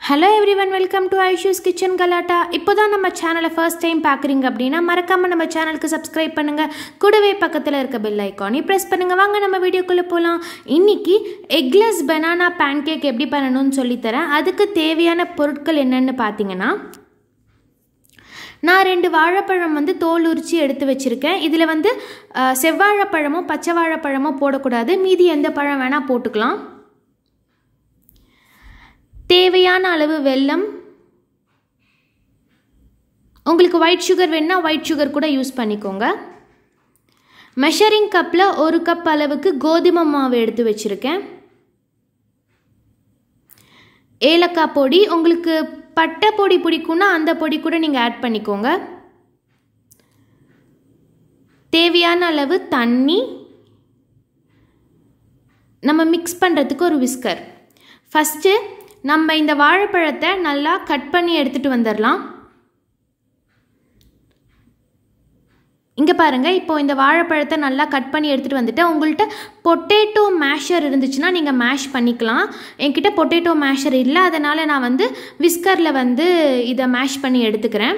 hello everyone welcome to Aishu's Kitchen Galatta இப்போ தான் நம்ம சேனலை ஃபர்ஸ்ட் டைம் பார்க்குறீங்க அப்படின்னா மறக்காமல் நம்ம சேனலுக்கு சப்ஸ்கிரைப் பண்ணுங்கள் கூடவே பக்கத்தில் இருக்க பெல் ஐக்கானையும் ப்ரெஸ் பண்ணுங்கள் வாங்க நம்ம வீடியோக்குள்ளே போகலாம் இன்றைக்கி எக்லெஸ் பனானா பேன்கேக் எப்படி பண்ணணும்னு சொல்லித்தரேன் அதுக்கு தேவையான பொருட்கள் என்னென்னு பார்த்தீங்கன்னா நான் ரெண்டு வாழைப்பழம் வந்து தோல் உரித்து எடுத்து வச்சுருக்கேன் இதில் வந்து அஹ், செவ்வாழைப்பழமோ பச்சை வாழைப்பழமோ போடக்கூடாது மீதி எந்த பழம் வேணால் போட்டுக்கலாம் தேவையான அளவு வெல்லம் உங்களுக்கு ஒயிட் சுகர் வேணுன்னா ஒயிட் சுகர் கூட யூஸ் பண்ணிக்கோங்க மெஷரிங் கப்பில் ஒரு கப் அளவுக்கு கோதுமை மாவு எடுத்து வச்சுருக்கேன் ஏலக்காய் பொடி உங்களுக்கு பட்டை பொடி பிடிக்கும்னா அந்த பொடி கூட நீங்கள் ஆட் பண்ணிக்கோங்க தேவையான அளவு தண்ணி நம்ம மிக்ஸ் பண்ணுறதுக்கு ஒரு விஸ்கர் ஃபஸ்ட்டு நம்ம இந்த வாழைப்பழத்தை நல்லா கட் பண்ணி எடுத்துகிட்டு வந்துடலாம் இங்கே பாருங்கள் இப்போ இந்த வாழைப்பழத்தை நல்லா கட் பண்ணி எடுத்துகிட்டு வந்துட்டு உங்கள்கிட்ட பொட்டேட்டோ மேஷர் இருந்துச்சுன்னா நீங்கள் மேஷ் பண்ணிக்கலாம் என்கிட்ட பொட்டேட்டோ மேஷர் இல்லை அதனால் நான் வந்து விஸ்கரில் வந்து இதை மேஷ் பண்ணி எடுத்துக்கிறேன்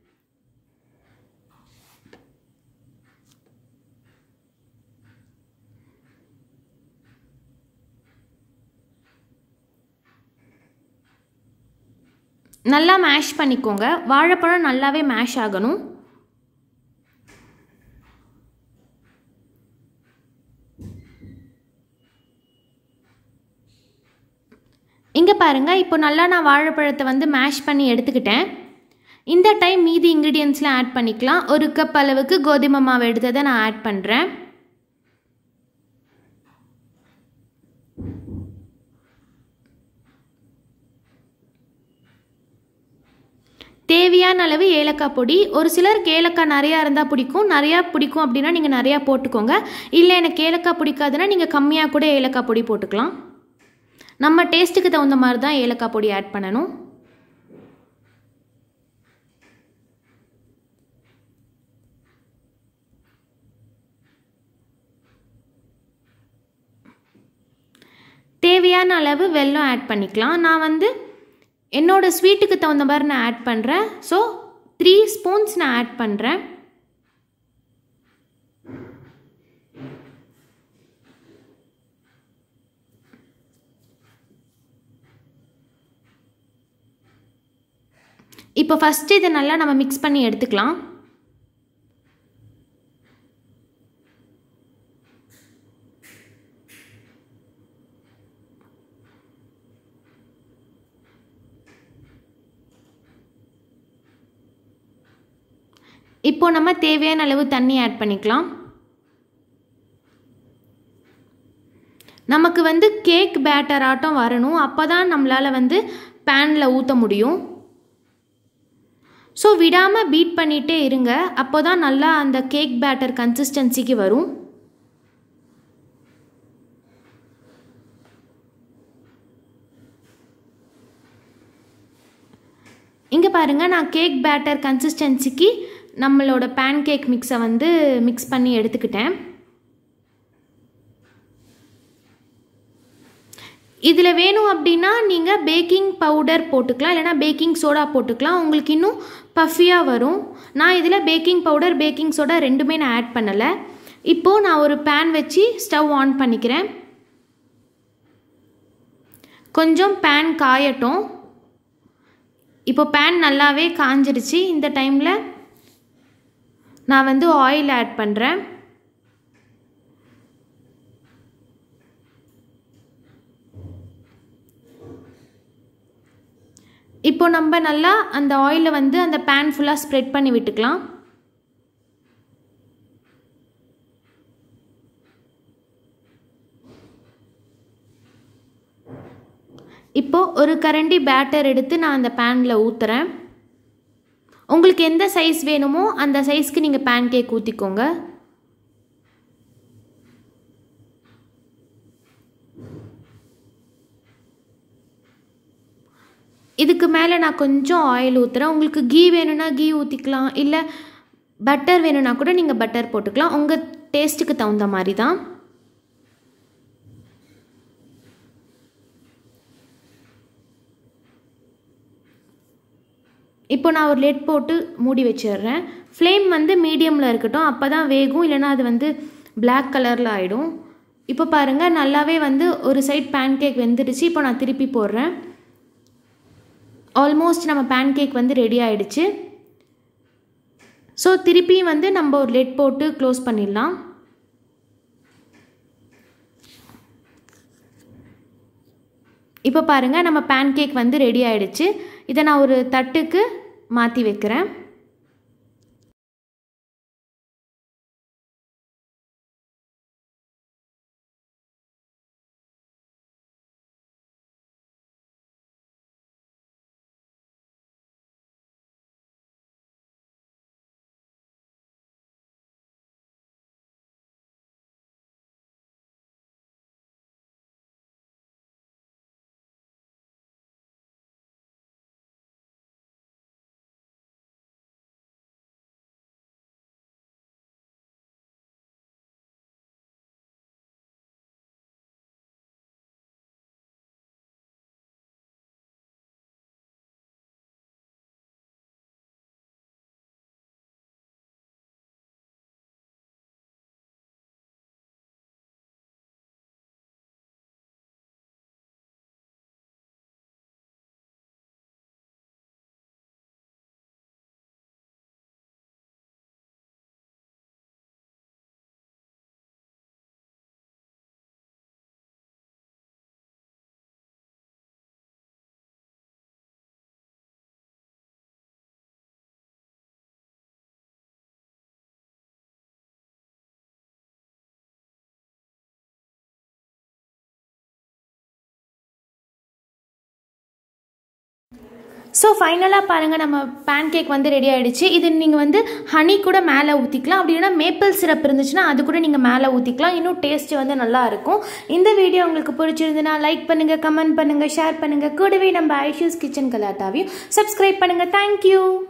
நல்லா மேஷ் பண்ணிக்கோங்க வாழைப்பழம் நல்லாவே மேஷ் ஆகணும் இங்கே பாருங்கள் இப்போ நல்லா நான் வாழைப்பழத்தை வந்து மேஷ் பண்ணி எடுத்துக்கிட்டேன் இந்த டைம் மீதி இன்க்ரீடியன்ஸ்லாம் ஆட் பண்ணிக்கலாம் ஒரு கப் அளவுக்கு கோதுமை மாவு எடுத்ததை நான் ஆட் பண்ணுறேன் தேவையான அளவு ஏலக்காய் பொடி ஒரு சிலருக்கு ஏலக்காய் நிறையா இருந்தால் பிடிக்கும் நிறையா பிடிக்கும் அப்படின்னா நீங்கள் நிறையா போட்டுக்கோங்க இல்லை எனக்கு ஏலக்காய் பிடிக்காதுன்னா நீங்கள் கம்மியாக கூட ஏலக்காய் பொடி போட்டுக்கலாம் நம்ம டேஸ்ட்டுக்கு தகுந்த மாதிரி தான் ஏலக்காய் பொடி ஆட் பண்ணணும் தேவையான அளவு வெல்லம் ஆட் பண்ணிக்கலாம் நான் வந்து என்னோடய ஸ்வீட்டுக்கு தகுந்த மாதிரி நான் ஆட் பண்ணுறேன் ஸோ த்ரீ ஸ்பூன்ஸ் நான் ஆட் பண்ணுறேன் இப்போ ஃபஸ்ட்டு இதை நல்லா நம்ம மிக்ஸ் பண்ணி எடுத்துக்கலாம் இப்போ நம்ம தேவையான அளவு தண்ணி ஆட் பண்ணிக்கலாம் நமக்கு வந்து கேக் பேட்டர் ஆட்டம் வரணும் அப்போ தான் நம்மளால் வந்து பேனில் ஊற்ற முடியும் ஸோ விடாமல் பீட் பண்ணிகிட்டே இருங்க அப்போ தான் நல்லா அந்த கேக் பேட்டர் கன்சிஸ்டன்சிக்கு வரும் இங்கே பாருங்கள் நான் கேக் பேட்டர் கன்சிஸ்டன்சிக்கு நம்மளோட பேன் கேக் மிக்ஸை வந்து மிக்ஸ் பண்ணி எடுத்துக்கிட்டேன் இதில் வேணும் அப்படின்னா நீங்கள் பேக்கிங் பவுடர் போட்டுக்கலாம் இல்லைனா பேக்கிங் சோடா போட்டுக்கலாம் உங்களுக்கு இன்னும் பஃபியாக வரும் நான் இதில் பேக்கிங் பவுடர் பேக்கிங் சோடா ரெண்டுமே நான் ஆட் பண்ணலை இப்போது நான் ஒரு பேன் வச்சு ஸ்டவ் ஆன் பண்ணிக்கிறேன் கொஞ்சம் பேன் காயட்டும் இப்போ பேன் நல்லாவே காஞ்சிருச்சு இந்த டைமில் நான் வந்து ஆயில் ஆட் பண்ணுறேன் இப்போ நம்ம நல்லா அந்த ஆயிலை வந்து அந்த பேன் ஃபுல்லாக ஸ்ப்ரெட் பண்ணி விட்டுக்கலாம் இப்போது ஒரு கரண்டி பேட்டர் எடுத்து நான் அந்த பேனில் ஊற்றுறேன் உங்களுக்கு எந்த சைஸ் வேணுமோ அந்த சைஸ்க்கு நீங்கள் பேன் கேக் ஊற்றிக்கோங்க இதுக்கு மேலே நான் கொஞ்சம் ஆயில் ஊற்றுறேன் உங்களுக்கு கீ வேணும்னா கீ ஊற்றிக்கலாம் இல்லை பட்டர் வேணும்னா கூட நீங்கள் பட்டர் போட்டுக்கலாம் உங்கள் டேஸ்ட்டுக்கு தகுந்த மாதிரி தான் இப்போ நான் ஒரு லெட் போட்டு மூடி வச்சிடுறேன் ஃப்ளேம் வந்து மீடியமில் இருக்கட்டும் அப்போ தான் வேகும் இல்லைனா அது வந்து பிளாக் கலரில் ஆகிடும் இப்போ பாருங்கள் நல்லாவே வந்து ஒரு சைட் பேன் கேக் வெந்துடுச்சு இப்போ நான் திருப்பி போடுறேன் ஆல்மோஸ்ட் நம்ம பேன் கேக் வந்து ரெடி ஆகிடுச்சு ஸோ திருப்பியும் வந்து நம்ம ஒரு லெட் போட்டு க்ளோஸ் பண்ணிடலாம் இப்போ பாருங்கள் நம்ம பேன் கேக் வந்து ரெடி ஆகிடுச்சு இதை நான் ஒரு தட்டுக்கு மாற்றி வைக்கிறேன் ஸோ ஃபைனலாக பாருங்கள் நம்ம பேன் கேக் வந்து ரெடி ஆகிடுச்சு இது நீங்கள் வந்து ஹனி கூட மேலே ஊற்றிக்கலாம் அப்படி இல்லைனா மேப்பிள் சிரப் இருந்துச்சுன்னா அது கூட நீங்கள் மேலே ஊற்றிக்கலாம் இன்னும் டேஸ்ட் வந்து நல்லா இருக்கும் இந்த வீடியோ உங்களுக்கு பிடிச்சிருந்துன்னா லைக் பண்ணுங்கள் கமெண்ட் பண்ணுங்கள் ஷேர் பண்ணுங்கள் கூடவே நம்ம ஐஷூஸ் கிச்சன் கலாட்டாவையும் சப்ஸ்கிரைப் பண்ணுங்கள் தேங்க்யூ